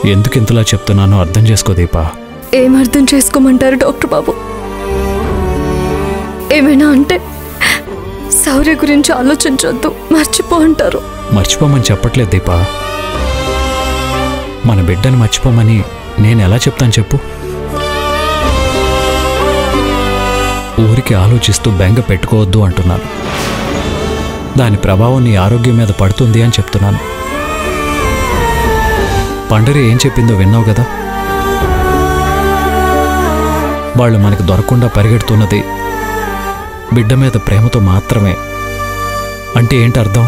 ఎందుకు ఇంతలా చెప్తున్నానో అర్థం చేసుకో దీపా ఏం అర్థం చేసుకోమంటారు డాక్టర్ బాబు ఏమైనా అంటే శౌర్య గురించి ఆలోచించొద్దు మర్చిపో అంటారు మర్చిపోమని చెప్పట్లేదు దీపా మన బిడ్డను మర్చిపోమని నేను ఎలా చెప్తాను చెప్పు ఊరికి ఆలోచిస్తూ బెంగ పెట్టుకోవద్దు అంటున్నాను దాని ప్రభావం నీ ఆరోగ్యం మీద పడుతుంది అని చెప్తున్నాను పండరి ఏం చెప్పిందో విన్నావు కదా వాళ్ళు మనకు దొరకకుండా పరిగెడుతున్నది బిడ్డ మీద ప్రేమతో మాత్రమే అంటే ఏంటి అర్థం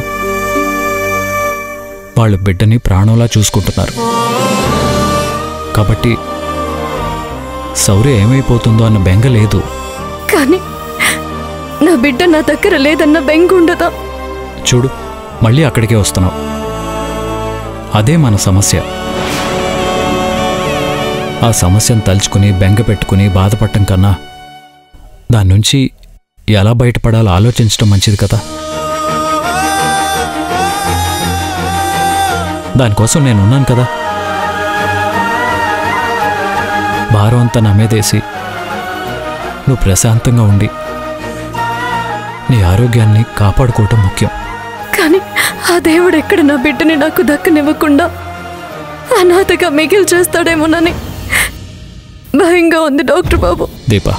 వాళ్ళు బిడ్డని ప్రాణంలా చూసుకుంటున్నారు కాబట్టి శౌర్య ఏమైపోతుందో అన్న బెంగ లేదు కానీ నా బిడ్డ నా దగ్గర లేదన్న బెంగ ఉండదా చూడు మళ్ళీ అక్కడికే వస్తున్నావు అదే మన సమస్య ఆ సమస్యను తలుచుకుని బెంగ పెట్టుకుని బాధపడటం కన్నా దాని నుంచి ఎలా బయటపడాలో ఆలోచించడం మంచిది కదా దానికోసం నేను ఉన్నాను కదా భారం అంతా నా మీదేసి నువ్వు ప్రశాంతంగా ఉండి నీ ఆరోగ్యాన్ని కాపాడుకోవటం ముఖ్యం కానీ ఆ దేవుడు ఎక్కడ నా బిడ్డని నాకు దక్కనివ్వకుండా అనాథగా మిగిలి చేస్తాడేమోనని భయంగా ఉంది డాక్టర్ బాబు దీపా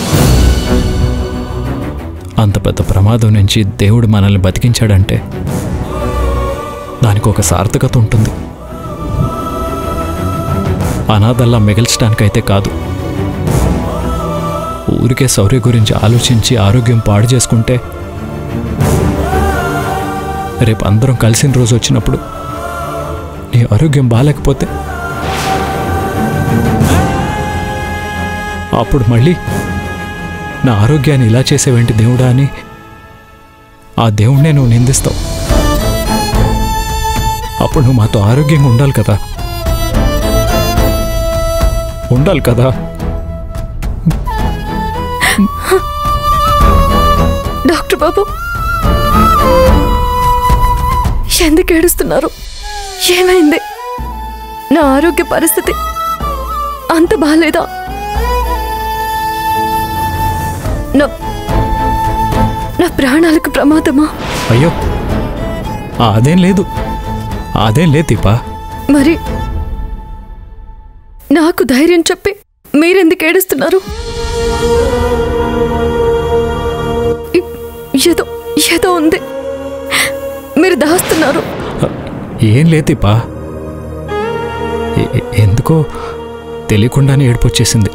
అంత పెద్ద ప్రమాదం నుంచి దేవుడు మనల్ని బతికించాడంటే దానికి ఒక సార్థకత ఉంటుంది అనాథల్లా మిగిల్చడానికైతే కాదు ఊరికే శౌర్య గురించి ఆలోచించి ఆరోగ్యం పాడు చేసుకుంటే రేపు అందరం కలిసిన రోజు వచ్చినప్పుడు నీ ఆరోగ్యం బాగాలేకపోతే అప్పుడు మళ్ళీ నా ఆరోగ్యాన్ని ఇలా చేసేవేంటి దేవుడా అని ఆ దేవుణ్ణే నువ్వు నిందిస్తావు అప్పుడు నువ్వు మాతో ఆరోగ్యంగా ఉండాలి కదా ఉండాలి కదా డాక్టర్ బాబు ఎందుకు ఏడుస్తున్నారు ఏమైంది నా ఆరోగ్య పరిస్థితి అంత బాలేదా నా నా ప్రాణాలకు ప్రమాదమా అయ్యో అదేం లేదు అదేం లేదు దీపా మరి నాకు ధైర్యం చెప్పి మీరెందుకు ఏడుస్తున్నారు ఇ- ఏదో ఏదో ఉంది మీరు దాస్తున్నారు ఏం లేదు దీపా ఎ- ఎ- ఎందుకో తెలియకుండానే ఏడుపు వచ్చేసింది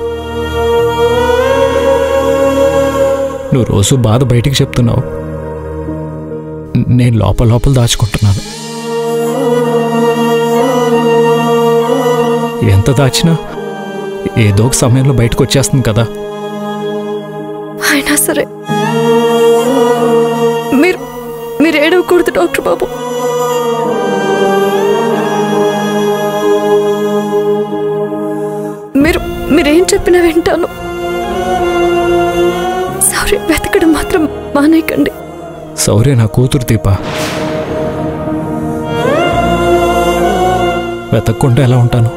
నువ్వు రోజు బాధ బయటికి చెప్తున్నావు నేను లోపల లోపల దాచుకుంటున్నాను ఎంత దాచినా ఏదో ఒక సమయంలో బయటకు వచ్చేస్తుంది కదా అయినా సరే మీరు మీరు ఏడవకూడదు డాక్టర్ బాబు మీరు మీరేం చెప్పినా వింటాను సారీ వెతకడం మాత్రం మానేయకండి శౌర్య నా కూతురు దీప వెతక్కుంటే ఎలా ఉంటాను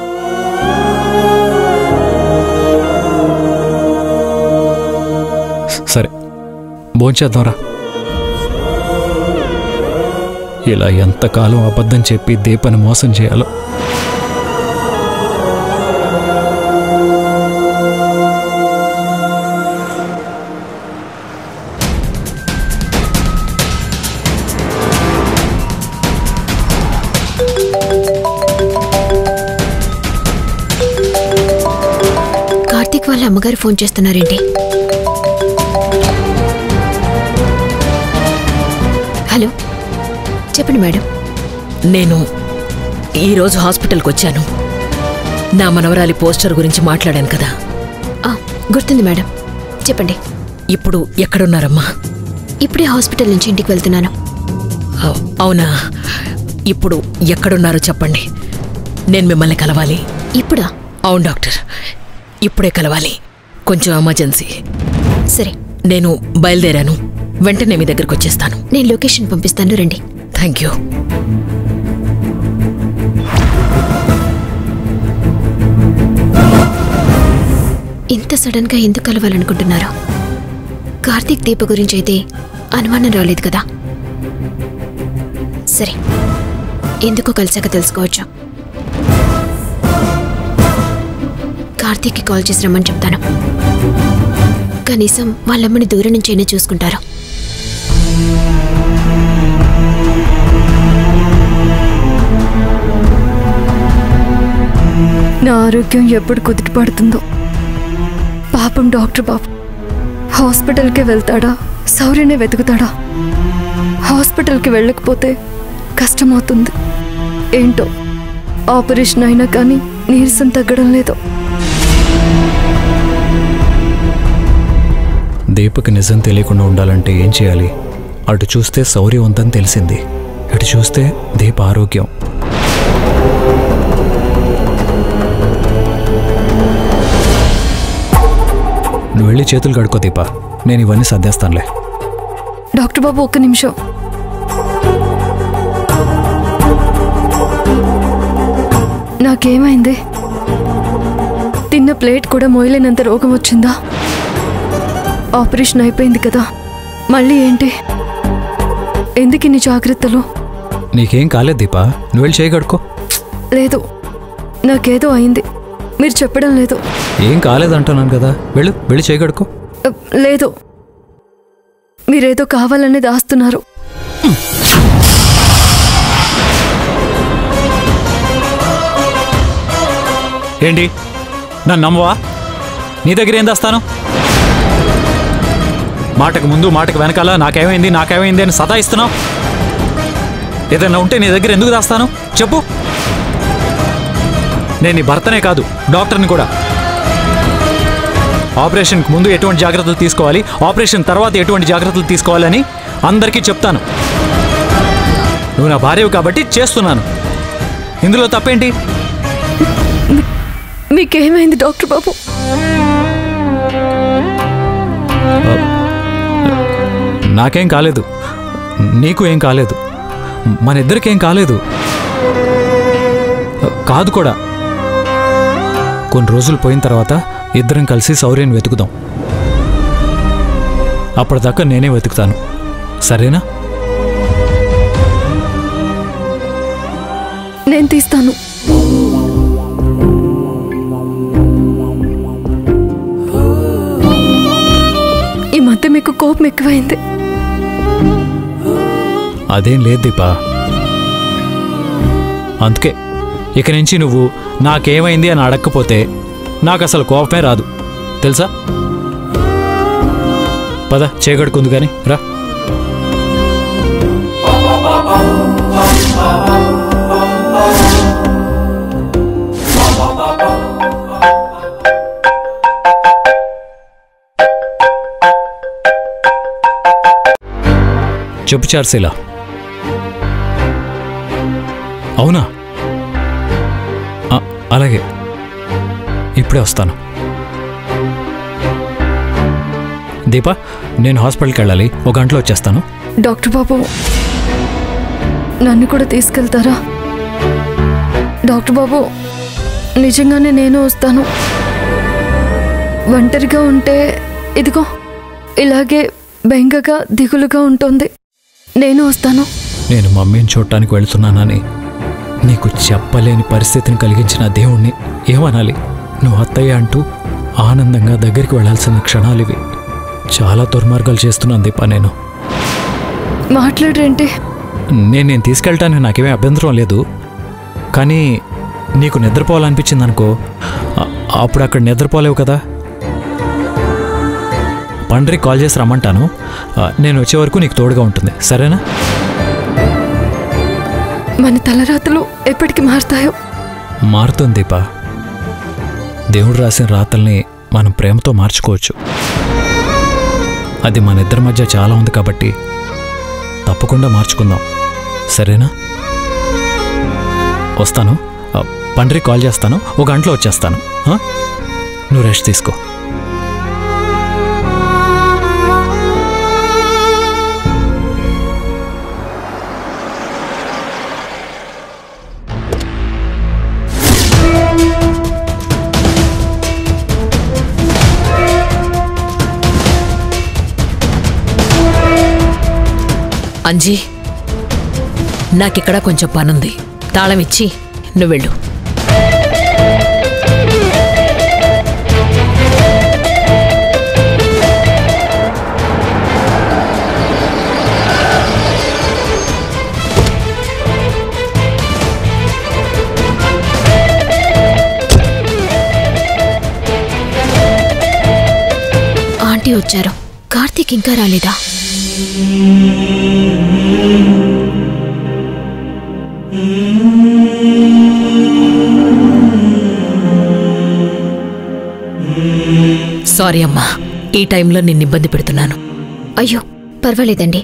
స- సరే భోంచేద్దాంరా ఇలా ఎంతకాలం అబద్ధం చెప్పి దీపని మోసం చేయాలో కార్తీక్ వాళ్ళ అమ్మగారు ఫోన్ చేస్తున్నారేంటి హలో చెప్పండి మేడం నేను ఈరోజు హాస్పిటల్కి వచ్చాను నా మనవరాలి పోస్టర్ గురించి మాట్లాడాను కదా ఆ, గుర్తుంది మేడం చెప్పండి ఇప్పుడు ఎక్కడున్నారమ్మా ఇప్పుడే హాస్పిటల్ నుంచి ఇంటికి వెళ్తున్నాను అవ్- అవునా ఇప్పుడు ఎక్కడున్నారో చెప్పండి నేను మిమ్మల్ని కలవాలి ఇప్పుడా అవును డాక్టర్ ఇప్పుడే కలవాలి కొంచెం ఎమర్జెన్సీ సరే నేను బయలుదేరాను వెంటనే మీ దగ్గరకు వచ్చేస్తాను నేను లొకేషన్ పంపిస్తాను రండి థ్యాంక్ యూ ఇంత సడన్గా ఎందుకు కలవాలనుకుంటున్నారు కార్తీక్ దీప గురించి అయితే అనుమానం రాలేదు కదా సరే ఎందుకో కలిసాక తెలుసుకోవచ్చు కార్తీక్కి కాల్ చేసి రమ్మని చెప్తాను కనీసం వాళ్ళమ్మని దూరం నుంచి అయినా చూసుకుంటారు నా ఆరోగ్యం ఎప్పుడు కుదుటపడుతుందో పాపం డాక్టర్ బాబు హాస్పిటల్కే వెళ్తాడా సౌర్యనే వెతుకుతాడా హాస్పిటల్కి వెళ్ళకపోతే కష్టమవుతుంది ఏంటో ఆపరేషన్ అయినా కానీ నీరసం తగ్గడం లేదు దీపక్ నిజం తెలియకుండా ఉండాలంటే ఏం చేయాలి అటు చూస్తే శౌర్యవంతం తెలిసింది ఇటు చూస్తే దీప ఆరోగ్యం నువ్వు వెళ్ళి చేతులు కడుక్కో దీప నేను ఇవన్నీ సర్దేస్తానులే డాక్టర్ బాబు ఒక్క నిమిషం నాకేమైంది తిన్న ప్లేట్ కూడా మోయలేనంత రోగం వచ్చిందా ఆపరేషన్ అయిపోయింది కదా మళ్ళీ ఏంటి ఎందుకు ఇన్ని జాగ్రత్తలు నీకేం కాలేదు దీప నువ్వు వెళ్ళి చేయి కడుక్కో లేదు నాకేదో అయింది మీరు చెప్పడం లేదు ఏం కాలేదంటున్నాను కదా వెళ్ళు వెళ్ళి చేయి కడుక్కో అ, లేదు మీరేదో కావాలని దాస్తున్నారు ఏంటి నన్ను నమ్మవా నీ దగ్గర ఏం దాస్తాను మాటకు ముందు మాటకు వెనకాల నాకేమైంది నాకేమైంది అని సతాయిస్తున్నావు ఏదైనా ఉంటే నీ దగ్గర ఎందుకు దాస్తాను చెప్పు నేను నీ భర్తనే కాదు డాక్టర్ని కూడా ఆపరేషన్కి ముందు ఎటువంటి జాగ్రత్తలు తీసుకోవాలి ఆపరేషన్ తర్వాత ఎటువంటి జాగ్రత్తలు తీసుకోవాలని అందరికీ చెప్తాను నువ్వు నా భార్యవు కాబట్టి చేస్తున్నాను ఇందులో తప్పేంటి మీకేమైంది డాక్టర్ బాబు నాకేం కాలేదు నీకు ఏం కాలేదు మన ఇద్దరికేం కాలేదు కాదు కూడా కొన్ని రోజులు పోయిన తర్వాత ఇద్దరం కలిసి శౌర్యని వెతుకుదాం అప్పటిదాకా నేనే వెతుకుతాను సరేనా నేను తీస్తాను ఈ మధ్య మీకు కోపం ఎక్కువైంది అదేం లేదు దీపా అందుకే ఇక నుంచి నువ్వు నాకేమైంది అని అడగకపోతే నాకు అసలు కోపమే రాదు తెలుసా పద చేగడుకుంది కానీ రా చెప్పు చార్సీలా అవునా ఆ, అలాగే ఇప్పుడే వస్తాను దీపా నేను హాస్పిటల్కి వెళ్ళాలి ఒక గంటలో వచ్చేస్తాను డాక్టర్ బాబు నన్ను కూడా తీసుకెళ్తారా డాక్టర్ బాబు నిజంగానే నేను వస్తాను ఒంటరిగా ఉంటే ఇదిగో ఇలాగే బెంగగా దిగులుగా ఉంటుంది నేను వస్తాను నేను మమ్మీని చూడటానికి వెళ్తున్నానని నీకు చెప్పలేని పరిస్థితిని కలిగించిన దేవుణ్ణి ఏమనాలి నువ్వు అత్తయ్య అంటూ ఆనందంగా దగ్గరికి వెళ్ళాల్సిన క్షణాలు ఇవి చాలా దుర్మార్గాలు చేస్తున్నాను దీపా నేను మాట్లాడరేంటి నేను నేను తీసుకెళ్ళటానికి నాకేమీ అభ్యంతరం లేదు కానీ నీకు నిద్రపోవాలనిపించింది అనుకో అ- అప్పుడు అక్కడ నిద్రపోలేవు కదా పండ్రికి కాల్ చేసి రమ్మంటాను ఆ, నేను వచ్చే వరకు నీకు తోడుగా ఉంటుంది సరేనా మన తలరాతలు ఎప్పటికి మారుతాయో మారుతుంది దీపా దేవుడు రాసిన రాతల్ని మనం ప్రేమతో మార్చుకోవచ్చు అది మన ఇద్దరి మధ్య చాలా ఉంది కాబట్టి తప్పకుండా మార్చుకుందాం సరేనా వస్తాను ఆ, పండ్రికి కాల్ చేస్తాను ఒక గంటలో వచ్చేస్తాను ఆ? నువ్వు రెస్ట్ తీసుకో అంజీ నాకిక్కడ కొంచెం పనుంది తాళం ఇచ్చి నువ్వు వెళ్ళు ఆంటీ వచ్చారు కార్తీక్ ఇంకా రాలేదా సారీ అమ్మా ఈ టైంలో నిన్ను ఇబ్బంది పెడుతున్నాను అయ్యో పర్వాలేదండి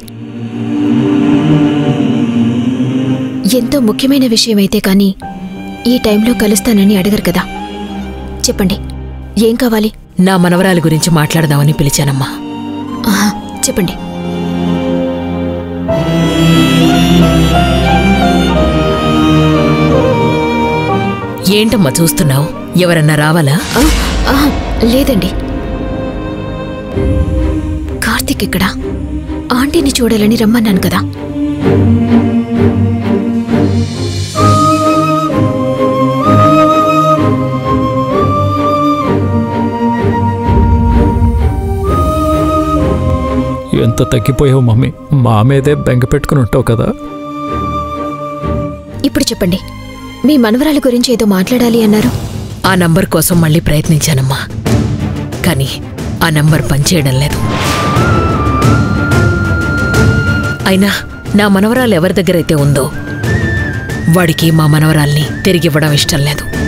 ఎంతో ముఖ్యమైన విషయం అయితే కానీ ఈ టైంలో కలుస్తానని అడగరు కదా చెప్పండి ఏం కావాలి నా మనవరాలి గురించి మాట్లాడదామని పిలిచానమ్మా ఆహా, చెప్పండి ఏంటమ్మా చూస్తున్నావు ఎవరన్నా రావాలా ఆ, ఆహా, లేదండి కార్తీక్ ఇక్కడ ఆంటీని చూడాలని రమ్మన్నాను కదా ఎంత తగ్గిపోయావు మమ్మీ మా మీదే బెంగ పెట్టుకుని ఉంటావు కదా ఇప్పుడు చెప్పండి మీ మనవరాల గురించి ఏదో మాట్లాడాలి అన్నారు ఆ నంబర్ కోసం మళ్ళీ ప్రయత్నించానమ్మా కానీ ఆ నంబర్ పనిచేయడం లేదు అయినా నా మనవరాలు ఎవరి దగ్గరైతే ఉందో వాడికి మా మనవరాల్ని తిరిగివ్వడం ఇష్టం లేదు